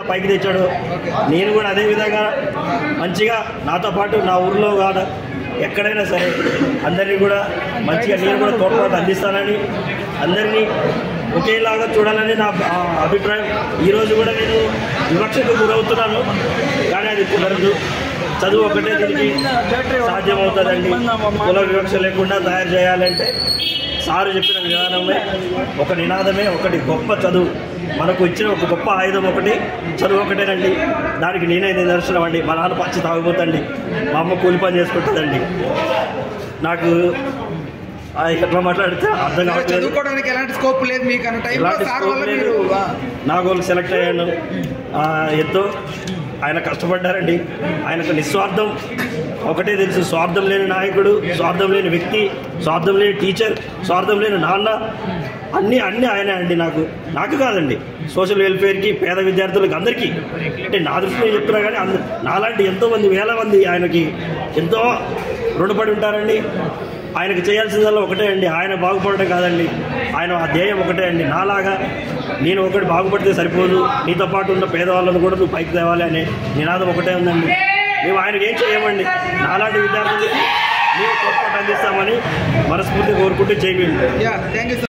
పైకి తెచ్చాడో నేను కూడా అదే విధంగా మంచిగా నాతో పాటు నా ఊర్లో కాదు ఎక్కడైనా సరే అందరినీ కూడా మంచిగా నేను కూడా తోడ్పాటు అందిస్తానని అందరినీ ఒకేలాగా చూడాలని నా ఆ, అభిప్రాయం ఈరోజు కూడా నేను వివక్షకు గురవుతున్నాను కానీ అది కుదరదు చదువు ఒకటే దీనికి సాధ్యమవుతుందండి కుల వివక్ష లేకుండా తయారు చేయాలంటే సారు చెప్పిన విధానమే ఒక నినాదమే ఒకటి గొప్ప చదువు మనకు ఇచ్చిన ఒక గొప్ప ఆయుధం ఒకటి చదువు ఒకటేనండి దానికి నేనే నిదర్శనం అండి మా నాన్న పచ్చి తాగిపోతండి మా అమ్మ కూలి పని చేసుకుంటుందండి నాకు ఆ, ఎట్లా మాట్లాడితే అర్థం సరే, కావట్లేదు చదువుకోవడానికి ఎలాంటి స్కోప్ లేదు మీకు అన్న టైంలో ఎలాంటి సార్ స్కోప్ వల్ల లేదు. మీరు ఆ, నా గోల్ సెలెక్ట్ అయ్యాను ఆ, ఎంతో ఆయన కష్టపడ్డారండి ఆయనకు నిస్వార్థం ఒకటే తెలుసు స్వార్థం లేని నాయకుడు స్వార్థం లేని వ్యక్తి స్వార్థం లేని టీచర్ స్వార్థం లేని నాన్న అన్నీ అన్నీ ఆయనే అండి నాకు నాకు కాదండి సోషల్ వెల్ఫేర్కి పేద విద్యార్థులకు అందరికీ అంటే నా దృష్టిలో చెప్తున్నా కానీ అంద నాలాంటి ఎంతోమంది వేల మంది ఆయనకి ఎంతో రుణపడి ఉంటారండి ఆయనకు చేయాల్సిందల్లా ఒకటే అండి ఆయన బాగుపడటం కాదండి ఆయన ఆ ధ్యేయం ఒకటే అండి నాలాగా నేను ఒకటి బాగుపడితే సరిపోదు నీతో పాటు ఉన్న పేదవాళ్ళను కూడా నువ్వు పైకి తేవాలి అనే నినాదం ఒకటే ఉందండి మేము ఆయనకి ఏం చేయమండి నాలాంటి విద్యార్థులకి మేము తోడ్పాటు అందిస్తామని మనస్ఫూర్తిగా కోరుకుంటూ చేయండి యా థ్యాంక్ యూ